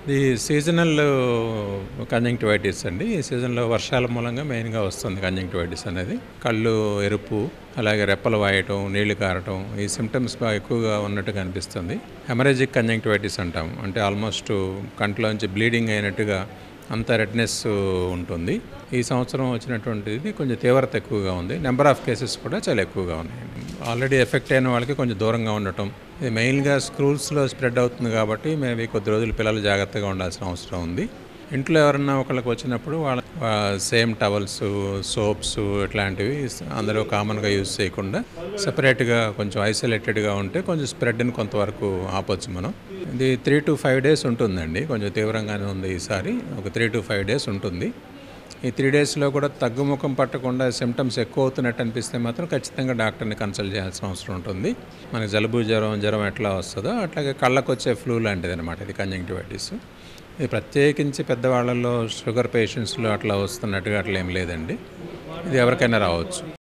ఇది seasonal conjunctivitis అండి ఈ సీజన్లో వర్షాల మూలంగా మెయిన్గా వస్తుంది కంజంక్టివైటిస్ అనేది కళ్ళు ఎరుపు అలాగే రెప్పలు వాయటం నీళ్లు కారటం ఈ సిమ్టమ్స్ బాగా ఎక్కువగా ఉన్నట్టుగా అనిపిస్తుంది హెమరేజిక్ కంజంక్టివైటిస్ అంటాం అంటే ఆల్మోస్ట్ కంట్లోంచి బ్లీడింగ్ అయినట్టుగా అంత రెడ్నెస్ ఉంటుంది ఈ సంవత్సరం వచ్చినటువంటిది కొంచెం తీవ్రత ఎక్కువగా ఉంది నెంబర్ ఆఫ్ కేసెస్ కూడా చాలా ఎక్కువగా ఉన్నాయి ఆల్రెడీ ఎఫెక్ట్ అయిన వాళ్ళకి కొంచెం దూరంగా ఉండటం ఇది మెయిన్గా స్కూల్స్లో స్ప్రెడ్ అవుతుంది కాబట్టి మేము ఈ కొద్ది రోజులు పిల్లలు జాగ్రత్తగా ఉండాల్సిన అవసరం ఉంది ఇంట్లో ఎవరన్నా ఒకళ్ళకి వచ్చినప్పుడు వాళ్ళ సేమ్ టవల్స్ సోప్స్ ఇట్లాంటివి అందరూ కామన్గా యూజ్ చేయకుండా సపరేట్గా కొంచెం ఐసోలేటెడ్గా ఉంటే కొంచెం స్ప్రెడ్ని కొంతవరకు ఆపొచ్చు మనం ఇది త్రీ టు ఫైవ్ డేస్ ఉంటుందండి కొంచెం తీవ్రంగానే ఉంది ఈసారి ఒక త్రీ టు ఫైవ్ డేస్ ఉంటుంది ఈ త్రీ డేస్లో కూడా తగ్గుముఖం పట్టకుండా సిమ్టమ్స్ ఎక్కువ అవుతున్నట్టు అనిపిస్తే మాత్రం ఖచ్చితంగా డాక్టర్ని కన్సల్ట్ చేయాల్సిన అవసరం ఉంటుంది మనకి జలుబు జ్వరం జ్వరం ఎట్లా వస్తుందో అట్లాగే కళ్ళకు వచ్చే ఫ్లూ లాంటిది అనమాట ఇది కంజంక్టివైటిస్ ఇది ప్రత్యేకించి పెద్దవాళ్ళలో షుగర్ పేషెంట్స్లో అట్లా వస్తున్నట్టుగా అట్లా ఏం లేదండి ఇది ఎవరికైనా రావచ్చు